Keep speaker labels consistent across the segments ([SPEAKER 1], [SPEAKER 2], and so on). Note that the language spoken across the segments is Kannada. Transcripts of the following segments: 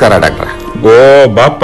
[SPEAKER 1] ನಮಸ್ಕಾರ ಡಾಕ್ಟ್ರ
[SPEAKER 2] ಓ ಬಾಪ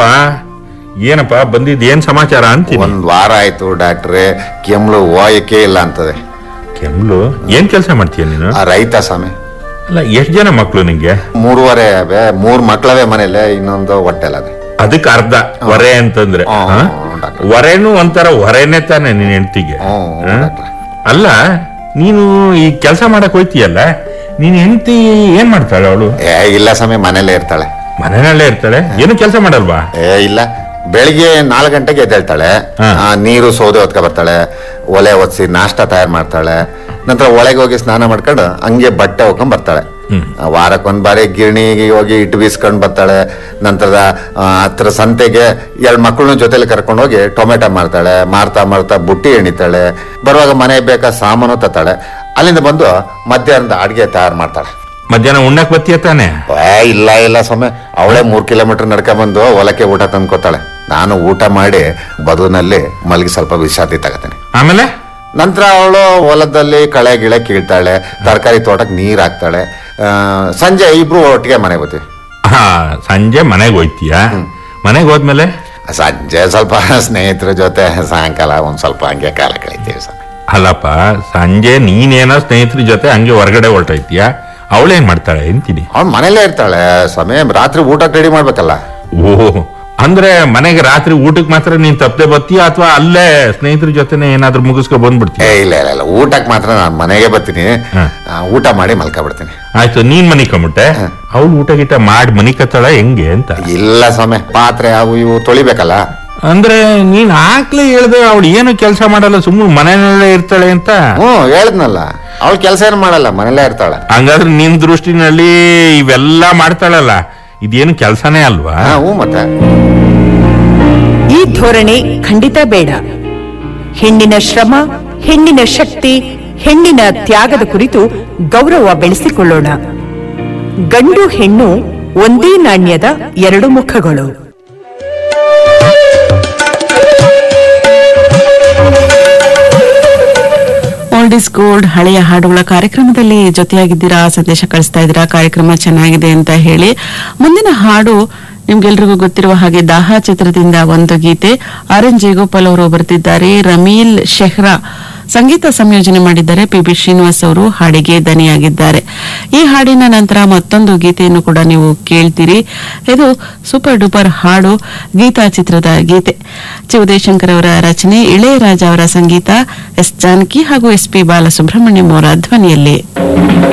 [SPEAKER 2] ಏನಪ್ಪ ಬಂದಿದ್ ಏನ್ ಸಮಾಚಾರ ಅಂತೀನಿ
[SPEAKER 1] ಒಂದ್ ವಾರ ಆಯ್ತು ಡಾಕ್ಟ್ರೆ ಕೆಮ್ಳು ಹೋಯಕ್ಕೆ ಇಲ್ಲ ಅಂತದೆ
[SPEAKER 2] ಕೆಮ್ಲು ಏನ್ ಕೆಲಸ ಮಾಡ್ತೀಯ ನೀನು
[SPEAKER 1] ಆ ರೈತ ಸ್ವಾಮಿ
[SPEAKER 2] ಅಲ್ಲ ಎಷ್ಟ್ ಜನ ಮಕ್ಳು ನಿಂಗೆ
[SPEAKER 1] ಮೂರುವರೆ ಅವೆ ಮೂರ್ ಮಕ್ಳವೆ ಮನೇಲೆ ಇನ್ನೊಂದು ಹೊಟ್ಟೆಲದೆ
[SPEAKER 2] ಅದಕ್ಕೆ ಅರ್ಧ ಹೊರೆ ಅಂತಂದ್ರೆ
[SPEAKER 1] ಹ್ಮ್,
[SPEAKER 2] ಹಾ?
[SPEAKER 1] ಹ್ಮ್, ಡಾಕ್ಟ್ರ್.
[SPEAKER 2] ಹೊರೆನು ಒಂಥರ ಹೊರೆನೆ ತಾನೆ ನಿನ್ ಹೆಂಡತಿಗೆ
[SPEAKER 1] ಹ್ಮ್, ಡಾಕ್ಟ್ರ್.
[SPEAKER 2] ಅಲ್ಲ ನೀನು ಈ ಕೆಲಸ ಮಾಡಕ್ ಹೋಯ್ತೀಯಲ್ಲ ನೀನ್ ಹೆಂಡತಿ ಏನ್ ಮಾಡ್ತಾಳೆ ಅವಳು
[SPEAKER 1] ಏ ಇಲ್ಲ ಸ್ವಾಮಿ ಮನೇಲೆ ಇರ್ತಾಳೆ
[SPEAKER 2] ಮನೆಯಲ್ಲೇ ಇರ್ತಾಳೆ ಏನು ಕೆಲಸ ಮಾಡಲ್ವಾ
[SPEAKER 1] ಏ ಇಲ್ಲ ಬೆಳಿಗ್ಗೆ ನಾಲ್ಕು ಗಂಟೆಗೆ ಎದ್ದೇಳ್ತಾಳೆ
[SPEAKER 2] ಹಾ.
[SPEAKER 1] ಆ, ನೀರು ಸೌದೆ ಹೊತ್ಕೊ ಬರ್ತಾಳೆ ಒಲೆ ಒತ್ಸಿ ನಾಷ್ಟ ತಯಾರು ಮಾಡ್ತಾಳೆ ನಂತರ ಒಳಗೆ ಹೋಗಿ ಸ್ನಾನ ಮಾಡ್ಕೊಂಡು ಹಂಗೆ ಬಟ್ಟೆ ಹೋಗ್ಕೊಂಡ್ ಬರ್ತಾಳೆ ಆ, ವಾರಕ್ಕೊಂದ್ ಬಾರಿ ಗಿರಣಿಗೆ ಹೋಗಿ ಇಟ್ಟು ಬೀಸ್ಕೊಂಡ್ ಬರ್ತಾಳೆ ನಂತರದ ಆ, ಹತ್ರ ಸಂತೆಗೆ ಎರಡು ಮಕ್ಕಳನ್ನ ಜೊತೆಲಿ ಕರ್ಕೊಂಡು ಹೋಗಿ ಟೊಮೆಟೊ ಮಾರ್ತಾಳೆ ಮಾರ್ತಾ ಮಾರ್ತಾ ಬುಟ್ಟಿ ಎಣಿತಾಳೆ ಬರುವಾಗ ಮನೆ ಬೇಕಾ ಸಾಮಾನು ತತ್ತಾಳೆ ಅಲ್ಲಿಂದ ಬಂದು ಮಧ್ಯಾಹ್ನದ ಅಡಿಗೆ ತಯಾರು ಮಾಡ್ತಾಳೆ
[SPEAKER 2] ಮಧ್ಯಾಹ್ನ ಉಣ್ಣಕ್ ಬತ್ತೀಯ ತಾನೆ
[SPEAKER 1] ಏ ಇಲ್ಲ ಇಲ್ಲ ಸ್ವಾಮಿ ಅವಳೇ ಮೂರ್ ಕಿಲೋಮೀಟರ್ ನಡ್ಕ ಬಂದು ಹೊಲಕ್ಕೆ ಊಟ ತಂದ್ಕೊತಾಳೆ ನಾನು ಊಟ ಮಾಡಿ ಬದುನಲ್ಲಿ ಮಲಗಿ ಸ್ವಲ್ಪ ವಿಶ್ರಾಂತಿ ತಗತೀನಿ
[SPEAKER 2] ಆಮೇಲೆ
[SPEAKER 1] ನಂತರ ಅವಳು ಹೊಲದಲ್ಲಿ ಕಳೆ ಗಿಳೆ ಕೀಳ್ತಾಳೆ ತರಕಾರಿ ತೋಟಕ್ಕೆ ನೀರ್ ಹಾಕ್ತಾಳೆ ಆ, ಸಂಜೆ ಇಬ್ರು ಒಟ್ಟಿಗೆ ಮನೆಗೆ ಬರ್ತೀವಿ
[SPEAKER 2] ಹಾ ಸಂಜೆ ಮನೆಗೆ ಹೋಯ್ತೀಯ ಮನೆಗೆ ಹೋದ್ಮೇಲೆ
[SPEAKER 1] ಸಂಜೆ ಸ್ವಲ್ಪ ಸ್ನೇಹಿತರ ಜೊತೆ ಸಾಯಂಕಾಲ ಒಂದ್ ಸ್ವಲ್ಪ ಹಂಗೆ ಕಾಲ ಕಳಿತೀವಿ ಸ್ವಾಮಿ
[SPEAKER 2] ಅಲ್ಲಪ್ಪ ಸಂಜೆ ನೀನೇನೋ ಸ್ನೇಹಿತರ ಜೊತೆ ಹಂಗೆ ಹೊರಗಡೆ ಹೊರಟೈತೀಯ ಅವಳೇನ್ ಮಾಡ್ತಾಳೆ ಅಂತೀನಿ
[SPEAKER 1] ಅವ್ಳು ಮನೇಲೇ ಇರ್ತಾಳೆ ಸ್ವಾಮಿ ರಾತ್ರಿ ಊಟಕ್ಕೆ ರೆಡಿ ಮಾಡ್ಬೇಕಲ್ಲ
[SPEAKER 2] ಓ ಅಂದ್ರೆ ಮನೆಗೆ ರಾತ್ರಿ ಊಟಕ್ಕೆ ಮಾತ್ರ ನೀನ್ ತಪ್ಪದೆ ಬರ್ತೀಯ ಅಥವಾ ಅಲ್ಲೇ ಸ್ನೇಹಿತರ ಜೊತೆನೆ ಏನಾದ್ರೂ ಮುಗಿಸ್ಕೊ ಬಂದ್ಬಿಡ್ತೀಯ
[SPEAKER 1] ಏ ಇಲ್ಲ ಇಲ್ಲ ಇಲ್ಲ ಊಟಕ್ಕೆ ಮಾತ್ರ ನಾನು ಮನೆಗೆ ಬರ್ತೀನಿ
[SPEAKER 2] ಹ್ಮ್.
[SPEAKER 1] ಆ, ಊಟ ಮಾಡಿ ಮಲ್ಕೊಬಿಡ್ತೀನಿ
[SPEAKER 2] ಆಯ್ತು ನೀನ್ ಮನಿಕೊಂಬಿಟ್ಟೆ ಅವಳು ಊಟ ಗೀಟ ಮಾಡಿ ಮನಿಕತ್ತಾಳ ಹೆಂಗೆ ಅಂತ
[SPEAKER 1] ಇಲ್ಲ ಸ್ವಾಮಿ ಪಾತ್ರೆ ಅವು ಇವು ತೊಳಿಬೇಕಲ್ಲ
[SPEAKER 2] ಅಂದ್ರೆ ನೀನ್ ಆಗ್ಲೇ ಹೇಳ್ದೆ ಅವಳು ಏನು ಕೆಲಸ ಮಾಡಲ್ಲ ಸುಮ್ಮನೆ ಮನೆಯಲ್ಲೇ ಇರ್ತಾಳೆ ಅಂತ
[SPEAKER 1] ಹ್ಞೂ ಹೇಳಿದ್ನಲ್ಲ ಅವಳು ಕೆಲಸ ಏನು ಮಾಡಲ್ಲ ಮನೇಲೇ ಇರ್ತಾಳೆ
[SPEAKER 2] ಹಂಗಾದ್ರೆ ನಿನ್ ದೃಷ್ಟಿನಲ್ಲಿ ಇವೆಲ್ಲ ಮಾಡ್ತಾಳಲ್ಲ ಇದೇನು ಕೆಲಸನೇ ಅಲ್ವಾ
[SPEAKER 1] ಹಾ ಹ್ಞೂ ಮತ್ತೆ
[SPEAKER 3] ಈ ಧೋರಣೆ ಖಂಡಿತ ಬೇಡ ಹೆಣ್ಣಿನ ಶ್ರಮ ಹೆಣ್ಣಿನ ಶಕ್ತಿ ಹೆಣ್ಣಿನ ತ್ಯಾಗದ ಕುರಿತು ಗೌರವ ಬೆಳೆಸಿಕೊಳ್ಳೋಣ ಗಂಡು ಹೆಣ್ಣು ಒಂದೇ ನಾಣ್ಯದ ಎರಡು ಮುಖಗಳು
[SPEAKER 4] ಓಲ್ಡ್ ಇಸ್ ಗೋಲ್ಡ್ ಹಳೆಯ ಹಾಡುಗಳ ಕಾರ್ಯಕ್ರಮದಲ್ಲಿ ಜೊತೆಯಾಗಿದ್ದೀರಾ ಸಂದೇಶ ಕಳಿಸ್ತಾ ಇದ್ದೀರಾ ಕಾರ್ಯಕ್ರಮ ಚೆನ್ನಾಗಿದೆ ಅಂತ ಹೇಳಿ ಮುಂದಿನ ಹಾಡು ನಿಮ್ಗೆಲ್ರಿಗೂ ಗೊತ್ತಿರುವ ಹಾಗೆ ದಾಹ ಚಿತ್ರದಿಂದ ಒಂದು ಗೀತೆ ಆರ್ ಎನ್ ಜೇಗೋಪಾಲ್ ಅವರು ಬರೆದಿದ್ದಾರೆ ರಮೀಲ್ ಶೆಹ್ರಾ ಸಂಗೀತ ಸಂಯೋಜನೆ ಮಾಡಿದ್ದಾರೆ ಪಿ ಬಿ ಶ್ರೀನಿವಾಸ್ ಅವರು ಹಾಡಿಗೆ ದನಿಯಾಗಿದ್ದಾರೆ ಈ ಹಾಡಿನ ನಂತರ ಮತ್ತೊಂದು ಗೀತೆಯನ್ನು ಕೂಡ ನೀವು ಕೇಳ್ತೀರಿ ಇದು ಸೂಪರ್ ಡೂಪರ್ ಹಾಡು ಗೀತಾ ಚಿತ್ರದ ಗೀತೆ ಚಿ ಉದಯಶಂಕರ್ ಅವರ ರಚನೆ ಇಳೆಯರಾಜ ಅವರ ಸಂಗೀತ ಎಸ್ ಜಾನಕಿ ಹಾಗೂ ಎಸ್ ಪಿ ಬಾಲಸುಬ್ರಹ್ಮಣ್ಯಂ ಅವರ ಧ್ವನಿಯಲ್ಲಿ